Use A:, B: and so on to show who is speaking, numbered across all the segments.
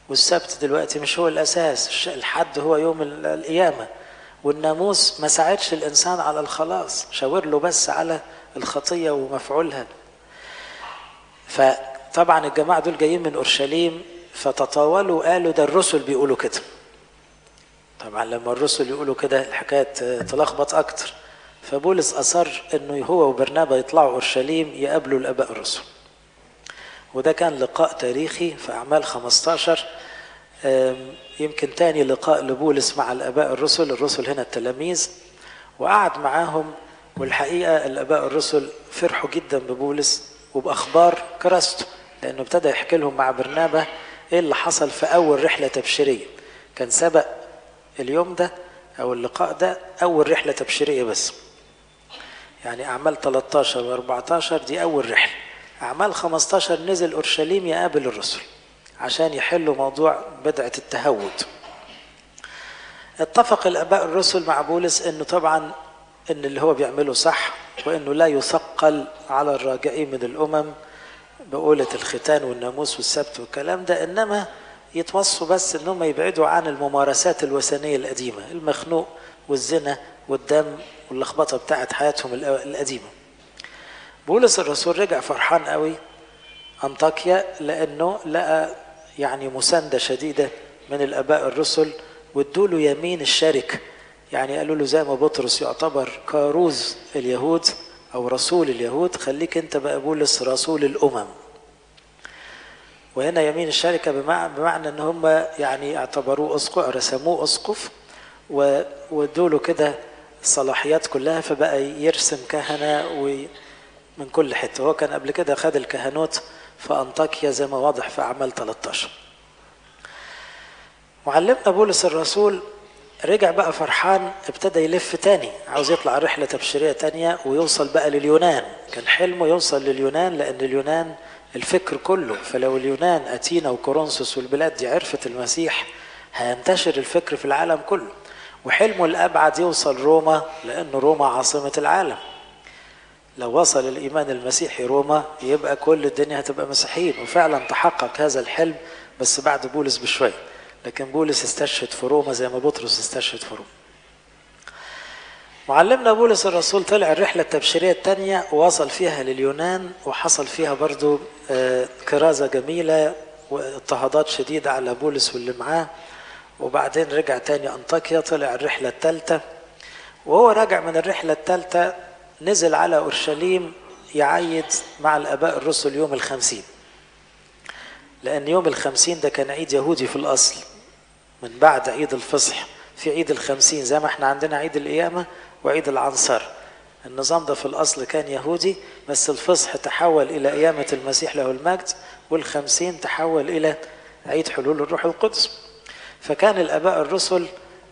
A: والسبت دلوقتي مش هو الأساس الحد هو يوم القيامة والناموس ما ساعدش الإنسان على الخلاص شاور له بس على الخطية ومفعولها فطبعا الجماعة دول جايين من أورشليم فتطاولوا قالوا ده الرسل بيقولوا كده طبعا لما الرسل يقولوا كده الحكاية تلخبط أكتر فبولس أصر أنه هو وبرنابا يطلعوا أورشليم يقابلوا الآباء الرسل وده كان لقاء تاريخي في أعمال 15 يمكن تاني لقاء لبولس مع الآباء الرسل الرسل هنا التلاميذ وقعد معاهم والحقيقة الآباء الرسل فرحوا جدا ببولس وبأخبار كراسته لأنه ابتدى يحكي لهم مع برنابا إيه اللي حصل في أول رحلة تبشيرية كان سبق اليوم ده أو اللقاء ده أول رحلة تبشيرية بس يعني أعمال 13 و 14 دي أول رحلة أعمال 15 نزل أورشليم يقابل الرسل عشان يحلوا موضوع بدعة التهود اتفق الآباء الرسل مع بولس أنه طبعا أن اللي هو بيعمله صح وأنه لا يثقل على الراجعين من الأمم بقولة الختان والناموس والسبت والكلام ده إنما يتوصوا بس أنهم يبعدوا عن الممارسات الوثنية القديمة المخنوق والزنا والدم واللخبطة بتاعت حياتهم القديمة بولس الرسول رجع فرحان قوي أنطاكيا لأنه لقى يعني مساندة شديدة من الآباء الرسل وادوا له يمين الشركة يعني قالوا له زي ما بطرس يعتبر كاروز اليهود أو رسول اليهود خليك أنت بقى بولس رسول الأمم وهنا يمين الشركة بمعنى, بمعنى أن هم يعني اعتبروه أسقف رسموه أسقف وادوا له كده الصلاحيات كلها فبقى يرسم كهنة من كل حتة هو كان قبل كده خد الكهنوت في أنطاكيا زي ما واضح في أعمال 13 معلمنا بولس الرسول رجع بقى فرحان ابتدى يلف تاني عاوز يطلع رحلة تبشيرية تانية ويوصل بقى لليونان كان حلمه يوصل لليونان لأن اليونان الفكر كله فلو اليونان أتينا وكورنثوس والبلاد دي عرفت المسيح هينتشر الفكر في العالم كله وحلمه الأبعد يوصل روما لأن روما عاصمة العالم لو وصل الإيمان المسيحي روما يبقى كل الدنيا هتبقى مسيحيين وفعلا تحقق هذا الحلم بس بعد بولس بشوية لكن بولس استشهد في روما زي ما بطرس استشهد في روما معلمنا بولس الرسول طلع الرحلة التبشيرية الثانية ووصل فيها لليونان وحصل فيها برضو كرازة جميلة واضطهادات شديدة على بولس واللي معاه وبعدين رجع تاني أنطاكيا طلع الرحلة الثالثة وهو راجع من الرحلة الثالثة نزل على أورشليم يعيد مع الآباء الرسل يوم الخمسين لأن يوم الخمسين ده كان عيد يهودي في الأصل من بعد عيد الفصح في عيد الخمسين زي ما احنا عندنا عيد القيامة وعيد العنصر النظام ده في الأصل كان يهودي بس الفصح تحول إلى قيامة المسيح له المجد والخمسين تحول إلى عيد حلول الروح القدس فكان الآباء الرسل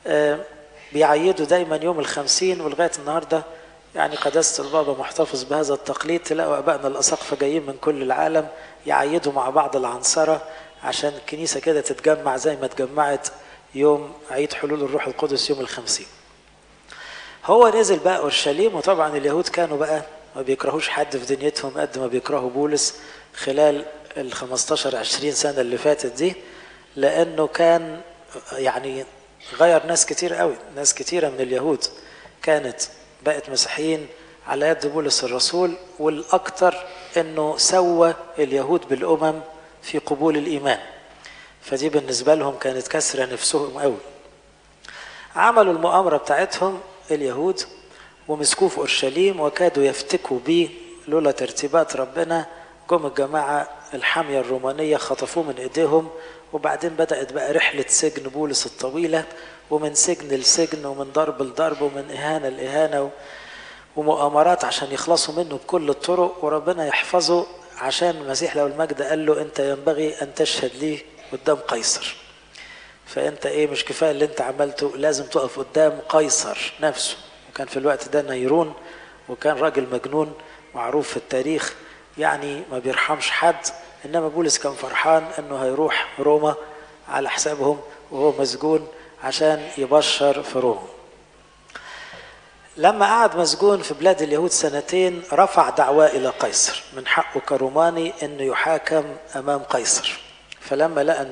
A: بيعيدوا دايما يوم الخمسين ولغاية النهاردة يعني قداسة البابا محتفظ بهذا التقليد تلاقوا أبائنا الأساقفة جايين من كل العالم يعيدوا مع بعض العنصرة عشان الكنيسة كده تتجمع زي ما اتجمعت يوم عيد حلول الروح القدس يوم الخمسين هو نزل بقى أورشليم وطبعا اليهود كانوا بقى ما بيكرهوش حد في دنيتهم قد ما بيكرهوا بولس خلال ال 15 20 سنة اللي فاتت دي لأنه كان يعني غير ناس كتير قوي ناس كتيرة من اليهود كانت بقت مسيحيين على يد بولس الرسول والأكثر أنه سوى اليهود بالأمم في قبول الإيمان فدي بالنسبة لهم كانت كسرة نفسهم قوي عملوا المؤامرة بتاعتهم اليهود ومسكوه في أورشليم وكادوا يفتكوا بيه لولا ترتيبات ربنا جم الجماعة الحامية الرومانية خطفوه من إيديهم وبعدين بدأت بقى رحلة سجن بولس الطويلة ومن سجن لسجن ومن ضرب لضرب ومن إهانة لإهانة ومؤامرات عشان يخلصوا منه بكل الطرق وربنا يحفظه عشان المسيح لو المجد قال له أنت ينبغي أن تشهد لي قدام قيصر فأنت إيه مش كفاية اللي أنت عملته لازم تقف قدام قيصر نفسه وكان في الوقت ده نيرون وكان راجل مجنون معروف في التاريخ يعني ما بيرحمش حد انما بولس كان فرحان انه هيروح روما على حسابهم وهو مسجون عشان يبشر في روما لما قعد مسجون في بلاد اليهود سنتين رفع دعواه الى قيصر من حقه كروماني انه يحاكم امام قيصر فلما لقى